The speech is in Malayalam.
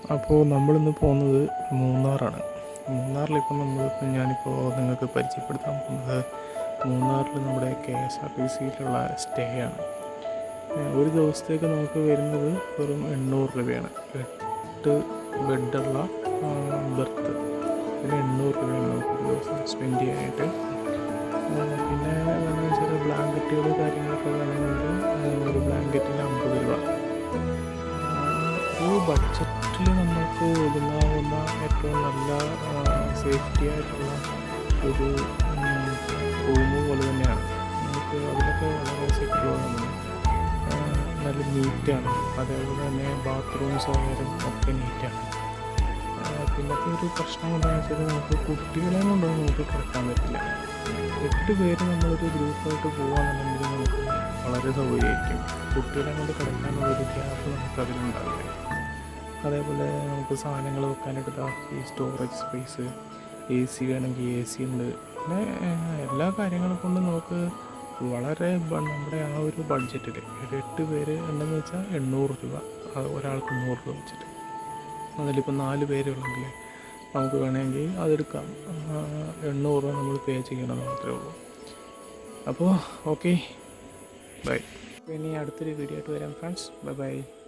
അപ്പോൾ നമ്മളിന്ന് പോകുന്നത് മൂന്നാറാണ് മൂന്നാറിലിപ്പോൾ നമ്മളിപ്പോൾ ഞാനിപ്പോൾ നിങ്ങൾക്ക് പരിചയപ്പെടുത്താൻ പോകുന്നത് മൂന്നാറിൽ നമ്മുടെ കെ എസ് ആർ ടി സിയിലുള്ള സ്റ്റേ ആണ് ഏഹ് ഒരു ദിവസത്തേക്ക് നമുക്ക് വരുന്നത് വെറും എണ്ണൂറ് രൂപയാണ് എട്ട് ബെഡുള്ള ബെർത്ത് പിന്നെ എണ്ണൂറ് രൂപയാണ് നമുക്ക് ഒരു ദിവസം സ്പെൻഡ് ചെയ്യാനായിട്ട് ഏഹ് പിന്നെ എന്താണെന്ന് വെച്ചാൽ ബ്ലാങ്കറ്റുകൾ കാര്യങ്ങളൊക്കെ വേണമെങ്കിൽ ഏഹ് ഒരു ബ്ലാങ്കറ്റിന് അമ്പത് രൂപ ഒരു ബഡ്ജറ്റിൽ നമുക്ക് ഒതുങ്ങാവുന്ന ഏറ്റവും നല്ല സേഫ്റ്റി ആയിട്ടുള്ള ഒരു റൂം പോലെ തന്നെയാണ് നമുക്ക് അതിലൊക്കെ വളരെ സെക്യൂർ ആണ് ആ, നല്ല നീറ്റാണ് അതേപോലെ തന്നെ ബാത്റൂംസ് ആയാലും ഒക്കെ നീറ്റാണ് പിന്നത്തെ ഒരു പ്രശ്നം എന്താണെന്ന് വെച്ചാൽ നമുക്ക് കുട്ടികളെ കൊണ്ട് നമുക്ക് കിടക്കാൻ പറ്റില്ല എട്ട് പേര് നമ്മളൊരു ഗ്രൂപ്പായിട്ട് പോകുകയാണെന്നുണ്ടെങ്കിൽ നമുക്ക് വളരെ സൗകര്യമായിരിക്കും കുട്ടികളെ കൊണ്ട് കിടക്കാനുള്ളൊരു ഗ്യാപ്പ് നമുക്ക് അതിലുണ്ടാവില്ല അതേപോലെ നമുക്ക് സാധനങ്ങൾ വെക്കാനായിട്ട് ദാ ഈ സ്റ്റോറേജ് സ്പേസ് എ സി വേണമെങ്കിൽ എ സി ഉണ്ട് പിന്നെ ഏഹ്, എല്ലാ കാര്യങ്ങളും കൊണ്ട് നമുക്ക് വളരെ ബ- നമ്മുടെ ആ ഒരു ബഡ്ജറ്റിൽ ഒരു എട്ട് പേര് ഉണ്ടെന്ന് വെച്ചാൽ എണ്ണൂറ് രൂപ അത് ഒരാൾക്ക് നൂറ് രൂപ വെച്ചിട്ട് അതിലിപ്പോൾ നാല് പേരുള്ളെങ്കിൽ നമുക്ക് വേണമെങ്കിൽ അതെടുക്കാം ആ, എണ്ണൂറ് രൂപ നമ്മൾ പേ ചെയ്യണം മാത്രമേ ഉള്ളൂ അപ്പോൾ ഓക്കെ ബൈ ഇനി അടുത്തൊരു വീഡിയോ ആയിട്ട് വരാം ഫ്രണ്ട്സ് ബൈ ബൈ